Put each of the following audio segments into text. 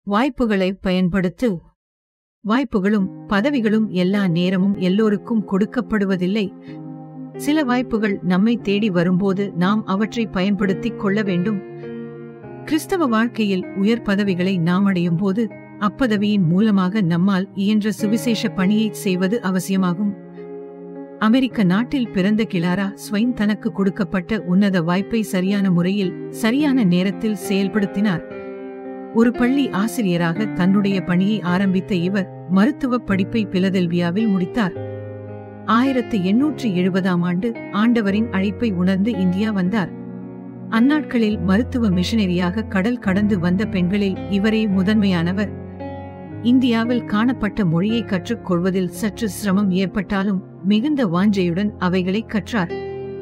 வாய்ப்புகளை பயன்படுத்து வாய்ப்புகளும் பதவிகளும் எல்லா நேரமும் எல்லோருக்கும் கொடுக்கப்படுவதில்லை சில வாய்ப்புகள் நம்மை தேடி வரும்போது நாம் அவற்றை பயன்படுத்திக் கொள்ள வேண்டும் கிறிஸ்தவ வாழ்க்கையில் உயர் பதவிகளை நாம் அடையும் போது அப்பதவியின் மூலமாக நம்மால் இயன்ற சுவிசேஷ பணியை செய்வது அவசியமாகும் அமெரிக்க நாட்டில் பிறந்த கிளாரா ஸ்வைன் தனக்கு கொடுக்கப்பட்ட உன்னத வாய்ப்பை சரியான முறையில் சரியான நேரத்தில் செயல்படுத்தினார் ஒரு பள்ளி ஆசிரியராக தன்னுடைய பணியை ஆரம்பித்த இவர் மருத்துவ படிப்பை பிலதெல்வியாவில் முடித்தார் ஆயிரத்து எண்ணூற்று எழுபதாம் ஆண்டு ஆண்டவரின் அழைப்பை உணர்ந்து இந்தியா வந்தார் அந்நாட்களில் மருத்துவ மிஷனரியாக கடல் கடந்து வந்த பெண்களில் இவரே முதன்மையானவர் இந்தியாவில் காணப்பட்ட மொழியை கற்றுக் கொள்வதில் சற்று சிரமம் ஏற்பட்டாலும் மிகுந்த வாஞ்சையுடன் அவைகளை கற்றார்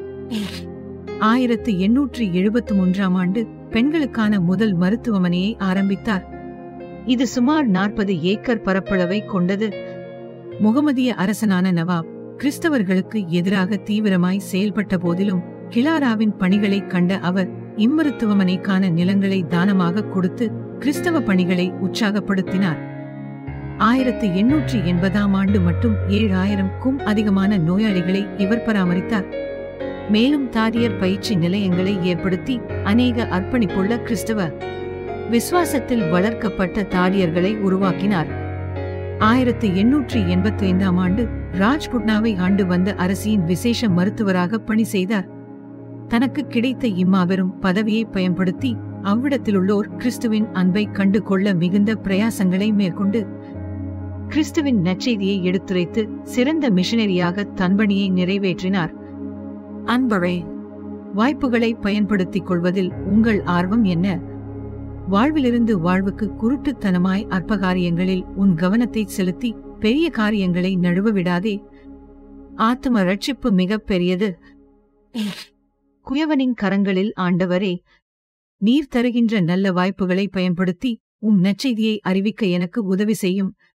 ஆயிரத்து எண்ணூற்று எழுபத்து மூன்றாம் ஆண்டு பெண்களுக்கான முதல் மருத்துவமனையை ஆரம்பித்தார் இது சுமார் நாற்பது ஏக்கர் பரப்பளவை கொண்டது முகமதிய அரசனான நவாப் கிறிஸ்தவர்களுக்கு எதிராக தீவிரமாய் செயல்பட்ட போதிலும் கிளாராவின் பணிகளை கண்ட அவர் இம்மருத்துவமனைக்கான நிலங்களை தானமாக கொடுத்து கிறிஸ்தவ பணிகளை உற்சாகப்படுத்தினார் ஆயிரத்து எண்ணூற்று எண்பதாம் ஆண்டு மட்டும் ஏழாயிரம்க்கும் அதிகமான நோயாளிகளை இவர் பராமரித்தார் மேலும் தாரியர் பயிற்சி நிலையங்களை ஏற்படுத்தி அநேக அர்ப்பணிப்புள்ள கிறிஸ்தவ விசுவாசத்தில் வளர்க்கப்பட்ட தாரியர்களை உருவாக்கினார் ஆயிரத்து எண்ணூற்று எண்பத்தி ஐந்தாம் ஆண்டு ராஜ்புட்னாவை ஆண்டு வந்த அரசியின் விசேஷ மருத்துவராக பணி செய்தார் தனக்கு கிடைத்த இம்மாபெரும் பதவியை பயன்படுத்தி அவ்விடத்திலுள்ளோர் கிறிஸ்துவின் அன்பை கண்டு கொள்ள மிகுந்த பிரயாசங்களை மேற்கொண்டு கிறிஸ்துவின் நற்செய்தியை எடுத்துரைத்து சிறந்த மிஷனரியாக தன்பணியை நிறைவேற்றினார் அன்பரே வாய்ப்புகளை பயன்படுத்திக் கொள்வதில் உங்கள் ஆர்வம் என்ன வாழ்விலிருந்து வாழ்வுக்கு குருட்டுத்தனமாய் அற்ப காரியங்களில் உன் கவனத்தை செலுத்தி பெரிய காரியங்களை நழுவ விடாதே ஆத்ம ரட்சிப்பு மிகப் பெரியது குயவனின் கரங்களில் ஆண்டவரே நீர் தருகின்ற நல்ல வாய்ப்புகளை பயன்படுத்தி உம் நற்செய்தியை அறிவிக்க எனக்கு உதவி செய்யும்